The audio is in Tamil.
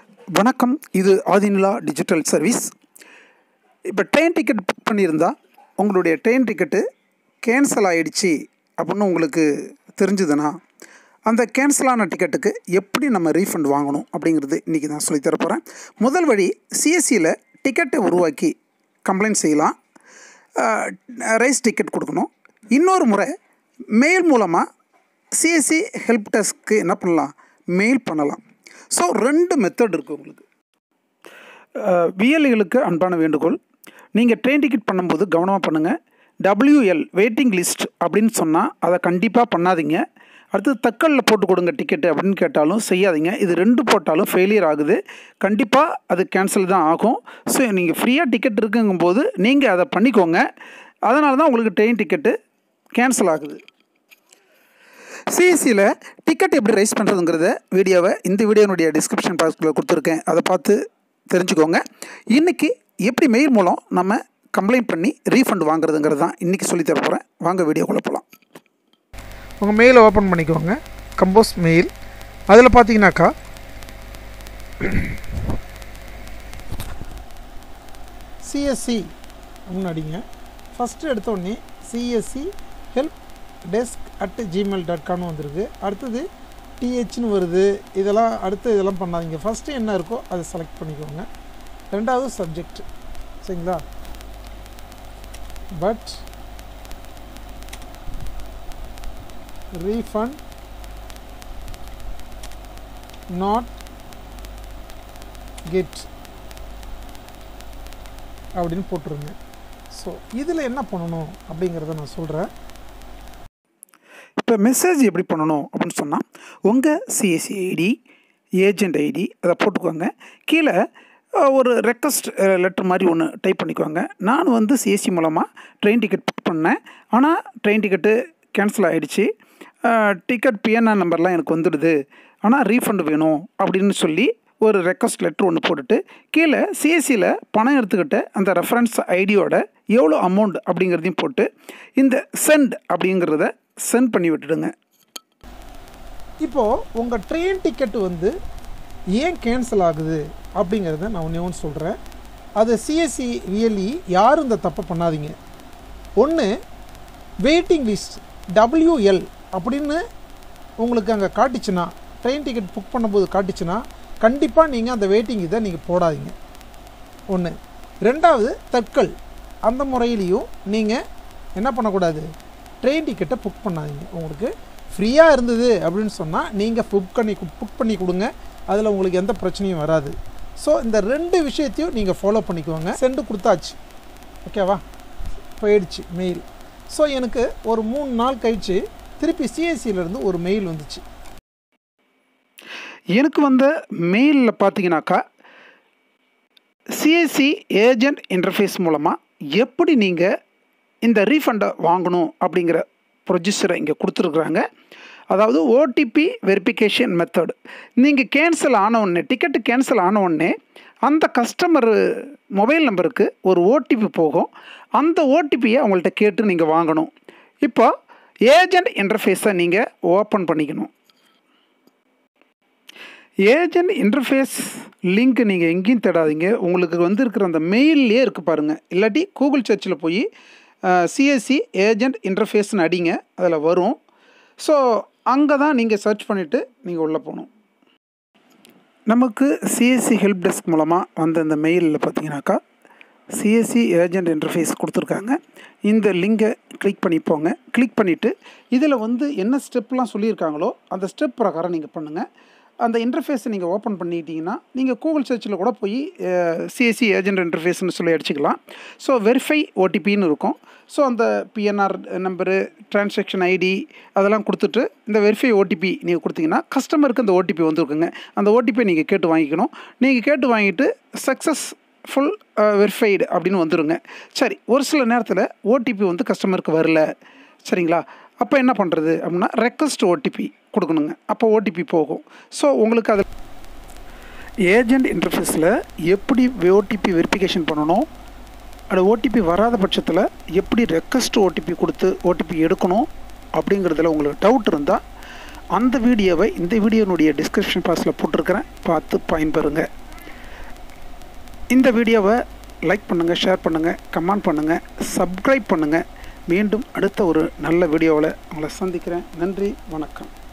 வணக்கம் இது ஆதிநிலா டிஜிட்டல் சர்வீஸ் இப்போ ட்ரெயின் டிக்கெட் புக் பண்ணியிருந்தா உங்களுடைய ட்ரெயின் டிக்கெட்டு கேன்சல் ஆகிடுச்சி அப்படின்னு உங்களுக்கு தெரிஞ்சுதுன்னா அந்த கேன்சல் ஆன டிக்கெட்டுக்கு எப்படி நம்ம ரீஃபண்ட் வாங்கணும் அப்படிங்கிறது இன்றைக்கி நான் சொல்லித் தரப் போகிறேன் முதல் வழி சிஎஸ்சியில் டிக்கெட்டை உருவாக்கி கம்ப்ளைண்ட் செய்யலாம் ரைஸ் டிக்கெட் கொடுக்கணும் இன்னொரு முறை மெயில் மூலமாக சிஎஸ்சி ஹெல்ப் டெஸ்க்கு என்ன பண்ணலாம் மெயில் பண்ணலாம் ஸோ ரெண்டு மெத்தட் இருக்குது உங்களுக்கு விஎல்களுக்கு அன்பான வேண்டுகோள் நீங்கள் ட்ரெயின் டிக்கெட் பண்ணும்போது கவனமாக பண்ணுங்கள் டபிள்யூஎல் வெயிட்டிங் லிஸ்ட் அப்படின்னு சொன்னால் அதை கண்டிப்பாக பண்ணாதீங்க அடுத்து தக்கலில் போட்டு கொடுங்க டிக்கெட்டு அப்படின்னு கேட்டாலும் செய்யாதீங்க இது ரெண்டு போட்டாலும் ஃபெயிலியர் ஆகுது கண்டிப்பாக அது கேன்சல் தான் ஆகும் ஸோ நீங்கள் ஃப்ரீயாக டிக்கெட் இருக்குங்கும்போது நீங்கள் அதை பண்ணிக்கோங்க அதனால தான் உங்களுக்கு ட்ரெயின் டிக்கெட்டு கேன்சல் ஆகுது சிஎஸ்சியில் டிக்கெட் எப்படி ரைஸ் பண்ணுறதுங்கிறத வீடியோவை இந்த வீடியோனுடைய டிஸ்கிரிப்ஷன் பாக்ஸில் கொடுத்துருக்கேன் அதை பார்த்து தெரிஞ்சுக்கோங்க இன்றைக்கி எப்படி மெயில் மூலம் நம்ம கம்ப்ளைண்ட் பண்ணி ரீஃபண்ட் வாங்குறதுங்கிறது தான் இன்றைக்கி சொல்லித்தர போகிறேன் வாங்க வீடியோக்குள்ளே போகலாம் உங்கள் மெயிலை ஓப்பன் பண்ணிக்கோங்க கம்போஸ் மெயில் அதில் பார்த்தீங்கன்னாக்கா சிஎஸ்சி அப்படின்னு அடிங்க ஃபஸ்ட்டு எடுத்தோடனே CSC help desk at Gmail dot காம்னு வந்திருக்கு அடுத்தது டிஹெச்னு வருது இதெல்லாம் அடுத்து இதெல்லாம் பண்ணாதீங்க ஃபஸ்ட்டு என்ன இருக்கோ அதை செலக்ட் பண்ணிக்கோங்க ரெண்டாவது சப்ஜெக்ட் சரிங்களா பட் refund not get அப்படின்னு போட்டுருங்க ஸோ இதில் என்ன பண்ணணும் அப்படிங்கிறத நான் சொல்கிறேன் இப்போ மெசேஜ் எப்படி பண்ணணும் அப்படின்னு சொன்னால் உங்கள் சிஎஸ்சி ஐடி ஏஜென்ட் ஐடி அதை போட்டுக்கோங்க கீழே அஹ், ஒரு ரெக்வஸ்ட் லெட்டர் மாதிரி ஒன்று டைப் பண்ணிக்கோங்க நான் வந்து சிஎஸ்சி மூலமாக ட்ரெயின் டிக்கெட் புக் பண்ணேன் ஆனால் ட்ரெயின் டிக்கெட்டு கேன்சல் ஆகிடுச்சு டிக்கெட் பிஎன்ஆர் நம்பர்லாம் எனக்கு வந்துடுது ஆனால் ரீஃபண்ட் வேணும் அப்படின்னு சொல்லி ஒரு ரெக்வஸ்ட் லெட்டர் ஒன்று போட்டுட்டு கீழே சிஎஸ்சியில் பணம் எடுத்துக்கிட்ட அந்த ரெஃபரன்ஸ் ஐடியோட எவ்வளோ அமௌண்ட் அப்படிங்கிறதையும் போட்டு இந்த சென்ட் அப்படிங்கிறத சென்ட் பண்ணி விட்டுடுங்க இப்போது உங்கள் ட்ரெயின் டிக்கெட்டு வந்து ஏன் கேன்சல் ஆகுது அப்படிங்கிறத நான் ஒன்றே ஒன்று சொல்கிறேன் அது சிஎஸ்சி ரியலி யாரும் இந்த தப்பை பண்ணாதீங்க ஒன்று வெயிட்டிங் லிஸ்ட் டபிள்யூஎல் அப்படின்னு உங்களுக்கு அங்கே காட்டுச்சுன்னா ட்ரெயின் டிக்கெட் புக் பண்ணும்போது காட்டுச்சுன்னா கண்டிப்பாக நீங்கள் அந்த வெயிட்டிங் இதை நீங்கள் போடாதீங்க ஒன்று ரெண்டாவது தட்கல் அந்த முறையிலையும் நீங்கள் என்ன பண்ணக்கூடாது ட்ரெயின் டிக்கெட்டை புக் பண்ணாதீங்க உங்களுக்கு ஃப்ரீயாக இருந்தது அப்படின்னு சொன்னால் நீங்கள் புக் பண்ணி புக் பண்ணி கொடுங்க அதில் உங்களுக்கு எந்த பிரச்சனையும் வராது ஸோ இந்த ரெண்டு விஷயத்தையும் நீங்கள் ஃபாலோ பண்ணிக்குவாங்க சென்டு கொடுத்தாச்சு ஓகேவா போயிடுச்சு மெயில் ஸோ எனக்கு ஒரு மூணு நாள் கழித்து திருப்பி சிஎஸ்சியிலேருந்து ஒரு மெயில் வந்துச்சு எனக்கு வந்த மெயிலில் பார்த்தீங்கன்னாக்கா சிஎஸ்சி ஏஜென்ட் இன்டர்ஃபேஸ் மூலமாக எப்படி நீங்கள் இந்த ரீஃபண்டை வாங்கணும் அப்படிங்கிற ப்ரொஜிஸ்டரை இங்கே கொடுத்துருக்குறாங்க அதாவது ஓடிபி வெரிஃபிகேஷன் மெத்தட் நீங்கள் கேன்சல் ஆன உடனே டிக்கெட்டு கேன்சல் ஆன உடனே அந்த கஸ்டமர் மொபைல் நம்பருக்கு ஒரு ஓடிபி போகும் அந்த ஓடிபியை அவங்கள்ட்ட கேட்டு நீங்கள் வாங்கணும் இப்போ ஏஜென்ட் இன்டர்ஃபேஸை நீங்கள் ஓப்பன் பண்ணிக்கணும் ஏஜென்ட் இன்டர்ஃபேஸ் லிங்க் நீங்கள் எங்கேயும் தேடாதீங்க உங்களுக்கு வந்து இருக்கிற அந்த மெயிலே இருக்குது பாருங்கள் இல்லாட்டி கூகுள் சர்ச்சில் போய் சிஎஸ்சி ஏஜென்ட் இன்டர்ஃபேஸ்னு அடிங்க அதில் வரும் ஸோ அங்கே தான் நீங்கள் சர்ச் பண்ணிவிட்டு நீங்கள் உள்ளே போகணும் நமக்கு சிஎஸ்சி ஹெல்ப் டெஸ்க் மூலமாக வந்த இந்த மெயிலில் பார்த்தீங்கன்னாக்கா சிஎஸ்சி ஏஜென்ட் இன்டர்ஃபேஸ் கொடுத்துருக்காங்க இந்த லிங்கை கிளிக் பண்ணி போங்க கிளிக் பண்ணிவிட்டு இதில் வந்து என்ன ஸ்டெப்லாம் சொல்லியிருக்காங்களோ அந்த ஸ்டெப் பிரகாரம் நீங்கள் பண்ணுங்கள் அந்த இன்டர்ஃபேஸை நீங்கள் ஓப்பன் பண்ணிக்கிட்டீங்கன்னா நீங்கள் கூகுள் சர்ச்சில் கூட போய் சிஎஸ்சி ஏஜென்ட் இன்டர்ஃபேஸ்னு சொல்லி அடிச்சுக்கலாம் ஸோ வெரிஃபை ஓடிபின்னு இருக்கும் ஸோ அந்த பிஎன்ஆர் நம்பரு டிரான்சாக்ஷன் ஐடி அதெல்லாம் கொடுத்துட்டு இந்த வெரிஃபை ஓடிபி நீங்கள் கொடுத்தீங்கன்னா கஸ்டமருக்கு அந்த ஓடிபி வந்துருக்குங்க அந்த ஓடிபியை நீங்கள் கேட்டு வாங்கிக்கணும் நீங்கள் கேட்டு வாங்கிட்டு சக்ஸஸ் ஃபுல் வெரிஃபைடு அப்படின்னு வந்துருங்க சரி ஒரு சில நேரத்தில் ஓடிபி வந்து கஸ்டமருக்கு வரல சரிங்களா அப்போ என்ன பண்ணுறது அப்படின்னா ரெக்வஸ்ட் ஓடிபி கொடுக்கணுங்க அப்போ ஓடிபி போகும் ஸோ உங்களுக்கு அது ஏஜென்ட் இன்டர்ஃபேஸில் எப்படி ஓடிபி வெரிஃபிகேஷன் பண்ணணும் அது ஓடிபி வராத பட்சத்தில் எப்படி ரெக்வஸ்ட் ஓடிபி கொடுத்து ஓடிபி எடுக்கணும் அப்படிங்கிறதுல உங்களுக்கு டவுட் இருந்தால் அந்த வீடியோவை இந்த வீடியோனுடைய டிஸ்கிரிப்ஷன் பாக்ஸில் போட்டிருக்கிறேன் பார்த்து பயன்பெறுங்க இந்த வீடியோவை லைக் பண்ணுங்கள் ஷேர் பண்ணுங்கள் கமெண்ட் பண்ணுங்கள் சப்ஸ்கிரைப் பண்ணுங்கள் மீண்டும் அடுத்த ஒரு நல்ல வீடியோவில் உங்களை சந்திக்கிறேன் நன்றி வணக்கம்